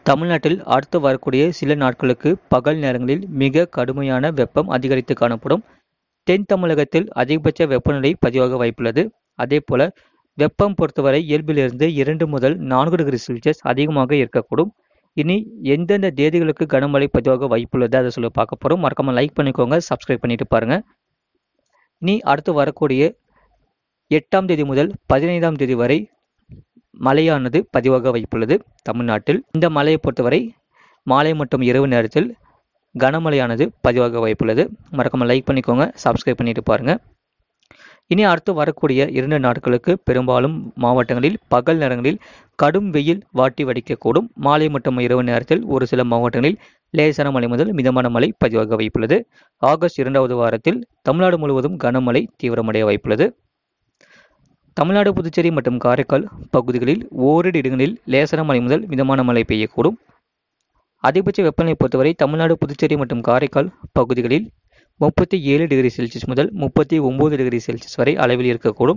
தமிழ்நாட்டில் அடுத்து வரக்கூடிய சில நாட்களுக்கு பகல் நேரங்களில் மிக கடுமையான வெப்பம் அதிகரித்து காணப்படும் தென் தமிழகத்தில் அதிகபட்ச வெப்பநிலை பதிவாக வாய்ப்புள்ளது அதே போல வெப்பம் பொறுத்தவரை இயல்பிலிருந்து இரண்டு முதல் நான்கு டிகிரி செல்சியஸ் அதிகமாக இருக்கக்கூடும் இனி எந்தெந்த தேதிகளுக்கு கனமழை பதிவாக வாய்ப்புள்ளது அதை சொல்லி பார்க்க போகிறோம் மறக்காம லைக் பண்ணிக்கோங்க சப்ஸ்கிரைப் பண்ணிட்டு பாருங்க இனி அடுத்து வரக்கூடிய எட்டாம் தேதி முதல் பதினைந்தாம் தேதி வரை மழையானது பதிவாக வாய்ப்புள்ளது தமிழ்நாட்டில் இந்த மழையை பொறுத்தவரை மாலை மற்றும் இரவு நேரத்தில் கனமழையானது பதிவாக வாய்ப்புள்ளது மறக்காம லைக் பண்ணிக்கோங்க சப்ஸ்கிரைப் பண்ணிட்டு பாருங்க இனி அடுத்து வரக்கூடிய இரண்டு நாட்களுக்கு பெரும்பாலும் மாவட்டங்களில் பகல் நேரங்களில் கடும் வெயில் வாட்டி வடிக்கக்கூடும் மாலை மற்றும் இரவு நேரத்தில் ஒரு சில மாவட்டங்களில் லேசான மழை முதல் மிதமான மழை பதிவாக வாய்ப்புள்ளது ஆகஸ்ட் இரண்டாவது வாரத்தில் தமிழ்நாடு முழுவதும் கனமழை தீவிரமடைய வாய்ப்புள்ளது தமிழ்நாடு புதுச்சேரி மற்றும் காரைக்கால் பகுதிகளில் ஓரிரு இடங்களில் லேசான மழை முதல் மிதமான மழை பெய்யக்கூடும் அதிகபட்ச வெப்பநிலை பொறுத்தவரை தமிழ்நாடு புதுச்சேரி மற்றும் காரைக்கால் பகுதிகளில் முப்பத்தி ஏழு டிகிரி செல்சியஸ் முதல் முப்பத்தி ஒன்பது டிகிரி செல்சியஸ் வரை அளவில் இருக்கக்கூடும்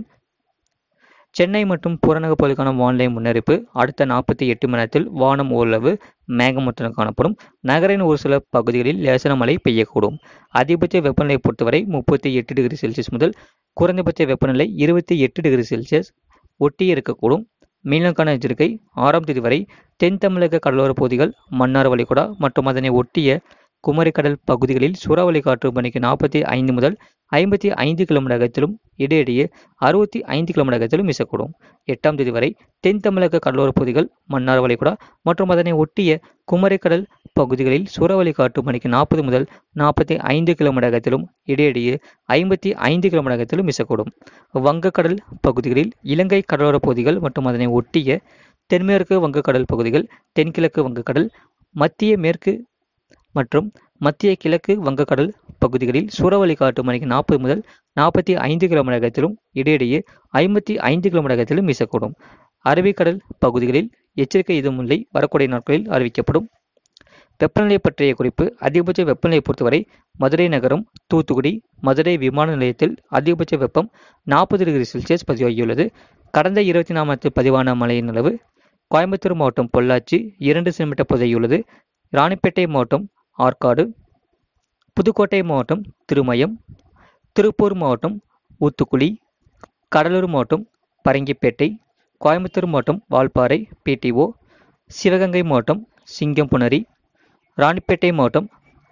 சென்னை மற்றும் புறநகர் பகுதிக்கான வானிலை முன்னறிப்பு அடுத்த நாற்பத்தி எட்டு மணி நேரத்தில் வானம் ஓரளவு மேகமூட்டத்துடன் காணப்படும் நகரின் ஒரு சில பகுதிகளில் லேசான மழை பெய்யக்கூடும் அதிகபட்ச வெப்பநிலை பொறுத்தவரை முப்பத்தி எட்டு டிகிரி செல்சியஸ் முதல் குறைந்தபட்ச வெப்பநிலை இருபத்தி எட்டு டிகிரி செல்சியஸ் ஒட்டி இருக்கக்கூடும் மீனக்கான எச்சரிக்கை ஆறாம் தேதி வரை தென் தமிழக கடலோர பகுதிகள் மன்னார் வளைகுடா மற்றும் அதனை ஒட்டிய குமரிக்கடல் பகுதிகளில் சூறாவளி காற்று மணிக்கு நாற்பத்தி ஐந்து முதல் ஐம்பத்தி ஐந்து கிலோமீட்டர் அகத்திலும் இடையிடையே அறுபத்தி ஐந்து கிலோமீட்டர் அகத்திலும் வீசக்கூடும் எட்டாம் தேதி வரை தென் தமிழக கடலோர பகுதிகள் மன்னார் வளைகுடா மற்றும் அதனை ஒட்டிய குமரிக்கடல் பகுதிகளில் சூறாவளி காற்று மணிக்கு நாற்பது முதல் நாற்பத்தி ஐந்து கிலோமீட்டர் அகத்திலும் இடையிடையே ஐம்பத்தி ஐந்து கிலோமீட்டர் அகத்திலும் வீசக்கூடும் வங்கக்கடல் பகுதிகளில் இலங்கை கடலோர பகுதிகள் மற்றும் அதனை ஒட்டிய தென்மேற்கு வங்கக்கடல் பகுதிகள் தென்கிழக்கு வங்கக்கடல் மத்திய மேற்கு மற்றும் மத்திய கிழக்கு வங்கக்கடல் பகுதிகளில் சூறாவளி காற்று மணிக்கு நாற்பது முதல் நாற்பத்தி ஐந்து கிலோமீட்டர் வேகத்திலும் இடையிடையே ஐம்பத்தி ஐந்து கிலோமீட்டர் வேகத்திலும் வீசக்கூடும் அரபிக்கடல் பகுதிகளில் எச்சரிக்கை எதுவும் இல்லை வரக்கூடிய நாட்களில் அறிவிக்கப்படும் வெப்பநிலை பற்றிய குறிப்பு அதிகபட்ச வெப்பநிலையை பொறுத்தவரை மதுரை நகரம் தூத்துக்குடி மதுரை விமான நிலையத்தில் அதிகபட்ச வெப்பம் நாற்பது டிகிரி செல்சியஸ் பதிவாகியுள்ளது கடந்த இருபத்தி நாலாமத்து பதிவான மழையின் அளவு கோயம்புத்தூர் மாவட்டம் பொள்ளாச்சி இரண்டு சென்டிமீட்டர் பதிவாகியுள்ளது ராணிப்பேட்டை மாவட்டம் ஆற்காடு புதுக்கோட்டை மாவட்டம் திருமயம் திருப்பூர் மாவட்டம் ஊத்துக்குளி கடலூர் மாவட்டம் பரங்கிப்பேட்டை கோயம்புத்தூர் மாவட்டம் வால்பாறை பிடிஓ சிவகங்கை மாவட்டம் சிங்கம்புணரி ராணிப்பேட்டை மாவட்டம்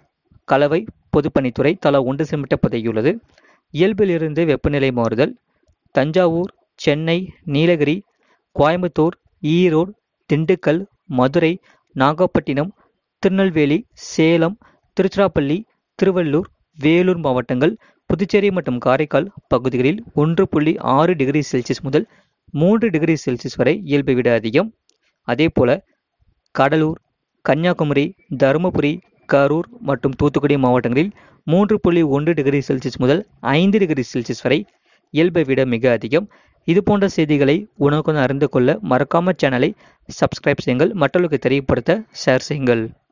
கலவை பொதுப்பணித்துறை தலா ஒன்று சென்டிமீட்டர் பதியுள்ளது இயல்பிலிருந்து வெப்பநிலை மாறுதல் தஞ்சாவூர் சென்னை நீலகிரி கோயம்புத்தூர் ஈரோடு திண்டுக்கல் மதுரை நாகப்பட்டினம் திருநெல்வேலி சேலம் திருச்சிராப்பள்ளி திருவள்ளூர் வேலூர் மாவட்டங்கள் புதுச்சேரி மற்றும் காரைக்கால் பகுதிகளில் ஒன்று புள்ளி ஆறு டிகிரி செல்சியஸ் முதல் மூன்று டிகிரி செல்சியஸ் வரை இயல்பை விட அதிகம் அதே போல கடலூர் கன்னியாகுமரி தருமபுரி கரூர் மற்றும் தூத்துக்குடி மாவட்டங்களில் மூன்று புள்ளி ஒன்று டிகிரி செல்சியஸ் முதல் ஐந்து டிகிரி செல்சியஸ் வரை இயல்பை விட மிக அதிகம் இது போன்ற செய்திகளை உணவுக்கு அறிந்து கொள்ள மறக்காம சேனலை சப்ஸ்கிரைப் செய்யுங்கள் மற்றவர்களுக்கு தெரியப்படுத்த ஷேர் செய்யுங்கள்